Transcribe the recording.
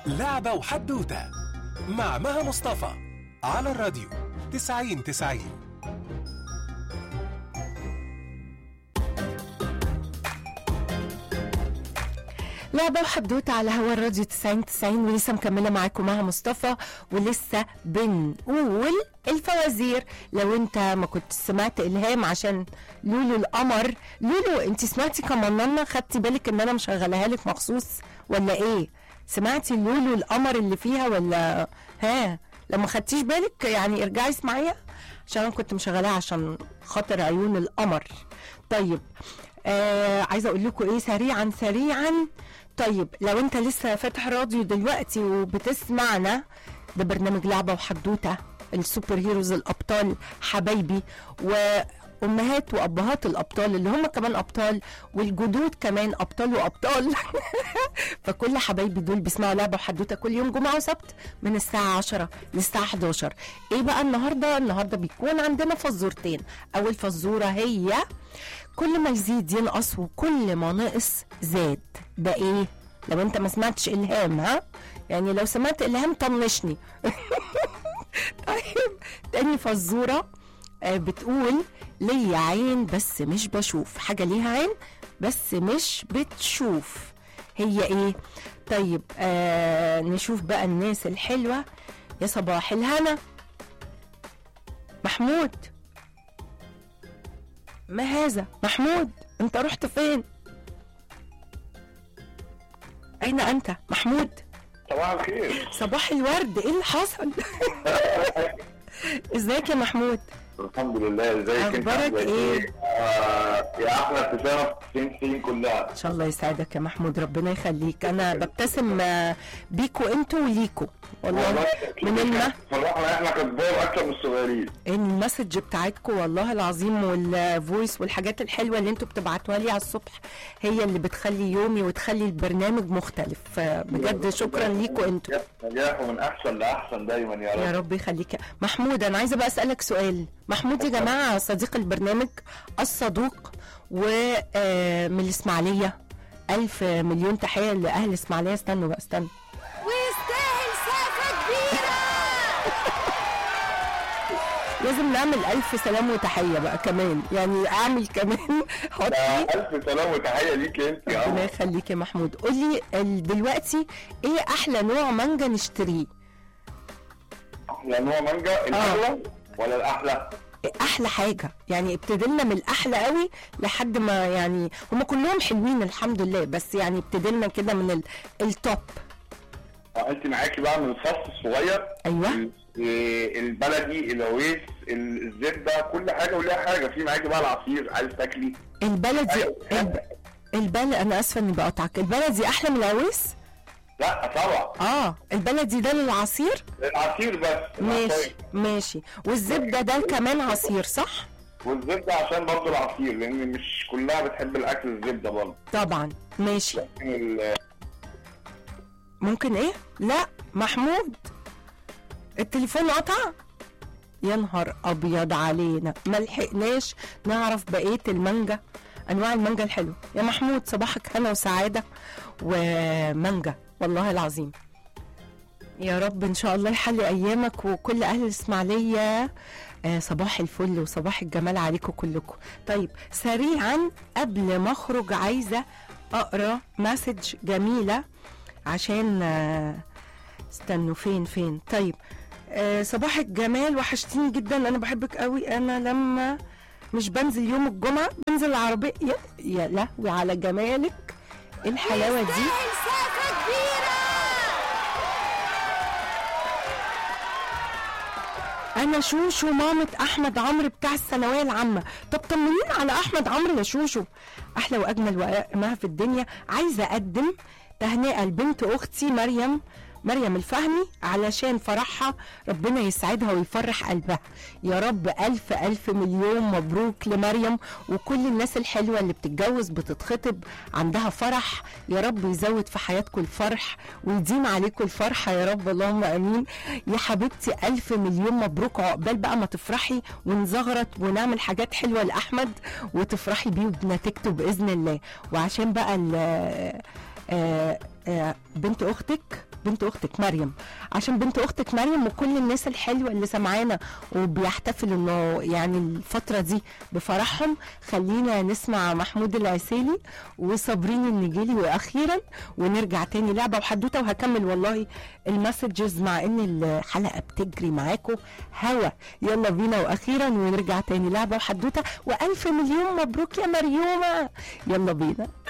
لعبة وحدوتة مع مها مصطفى على الراديو تسعين تسعين لعبة وحدوتة على هوا الراديو 90 90 ولسه مكملة معاكم مها مصطفى ولسه بنقول الفوازير لو انت ما كنت سمعت الهام عشان لولو القمر لولو انت سمعتي كمانانا خدتي بالك ان انا مشغلها لك مخصوص ولا ايه سمعتي لولو القمر اللي فيها ولا ها لو ما خدتيش بالك يعني ارجعي اسمعيها عشان انا كنت مشغلاها عشان خاطر عيون القمر طيب آه عايزه اقول لكم ايه سريعا سريعا طيب لو انت لسه فاتح راديو دلوقتي وبتسمعنا ده برنامج لعبه وحدوته السوبر هيروز الابطال حبايبي وامهات وابهات الابطال اللي هم كمان ابطال والجدود كمان ابطال وابطال فكل حبايبي دول بيسمعوا لعبه وحدوته كل يوم جمعه وسبت من الساعه 10 للساعه 11 ايه بقى النهارده النهارده بيكون عندنا فزورتين اول فزوره هي كل ما يزيد ينقص وكل ما نقص زاد ده ايه لو انت ما سمعتش الهام ها يعني لو سمعت الهام طنشني طيب تاني فزوره آه، بتقول ليا عين بس مش بشوف حاجه ليها عين بس مش بتشوف هي ايه طيب آه نشوف بقى الناس الحلوه يا صباح الهنا محمود ما هذا محمود انت رحت فين اين انت محمود صباح الخير صباح الورد ايه اللي حصل ازيك يا محمود الحمد لله ازيك انت أخبارك عاملة إيه؟ آه يا احلى ابتسامه في 90 سنين كلها ان شاء الله يسعدك يا محمود ربنا يخليك انا ببتسم آه، بيكوا انتوا وليكوا والله من الم... فرحنا احنا كبار اكتر من الصغيرين المسج بتاعتكم والله العظيم والفويس والحاجات الحلوه اللي انتوا بتبعتوها لي على الصبح هي اللي بتخلي يومي وتخلي البرنامج مختلف فبجد شكرا ليكوا انتوا نجاح ومن احسن لاحسن دايما يا يا رب رب يخليك محمود انا عايزه بقى اسالك سؤال محمود يا جماعه صديق البرنامج الصدوق ومن الاسماعيليه الف مليون تحيه لاهل الاسماعيليه استنوا بقى استنوا ويستاهل سقفة كبيرة لازم نعمل الف سلام وتحيه بقى كمان يعني اعمل كمان حط آه، لي الف سلام وتحيه ليك انت يا ربنا عم يخليك يا محمود قول لي ال- دلوقتي ايه احلى نوع مانجا نشتريه احلى نوع مانجا الاحلى ولا الاحلى؟ احلى حاجه يعني ابتدينا من الاحلى قوي لحد ما يعني هم كلهم حلوين الحمد لله بس يعني ابتدينا كده من ال- التوب آه، انت معاكي بقى من الفص الصغير ايوه ال- آه، البلدي العويس ال- الزبده كل حاجه وليها حاجه في معاكي بقى العصير عايز تاكلي البلدي أيوة. الب... البلد انا اسفه اني بقطعك البلدي احلى من العويس لا طبعا اه البلدي ده للعصير العصير بس ماشي العصاير. ماشي والزبده ده كمان عصير صح والزبده عشان برضه العصير لان مش كلها بتحب الاكل الزبده برضه طبعا ماشي لكن ال- ممكن ايه لا محمود التليفون قطع يا نهار ابيض علينا ما لحقناش نعرف بقيه المانجا انواع المانجا الحلوه يا محمود صباحك هنا وسعاده ومانجا والله العظيم يا رب ان شاء الله يحلي ايامك وكل اهل الاسماعيليه آه، صباح الفل وصباح الجمال عليكم كلكم طيب سريعا قبل ما اخرج عايزه اقرا مسج جميله عشان آه، استنوا فين فين طيب آه، صباح الجمال وحشتيني جدا انا بحبك قوي انا لما مش بنزل يوم الجمعه بنزل العربيه يا, يا لهوي على جمالك إيه الحلاوه دي ويستاهل سقفة كبيرة انا شوشو مامة احمد عمرو بتاع الثانويه العامه طب طمنين على احمد عمرو يا شوشو احلى واجمل وما في الدنيا عايزه اقدم تهنئه لبنت اختي مريم مريم الفهمي علشان فرحها ربنا يسعدها ويفرح قلبها يا رب ألف ألف مليون مبروك لمريم وكل الناس الحلوة اللي بتتجوز بتتخطب عندها فرح يا رب يزود في حياتكم الفرح ويديم عليكم الفرحة يا رب اللهم أمين يا حبيبتي ألف مليون مبروك عقبال بقى ما تفرحي ونزغرط ونعمل حاجات حلوة لأحمد وتفرحي بيه وبنتيجته بإذن الله وعشان بقى ال- آه، آه، بنت أختك بنت اختك مريم عشان بنت اختك مريم وكل الناس الحلوه اللي سمعانا وبيحتفلوا انه يعني الفتره دي بفرحهم خلينا نسمع محمود العسيلي وصابرين النجيلي واخيرا ونرجع تاني لعبه وحدوته وهكمل والله المسجز مع ان الحلقه بتجري معاكم هوا يلا بينا واخيرا ونرجع تاني لعبه وحدوته والف مليون مبروك يا مريومه يلا بينا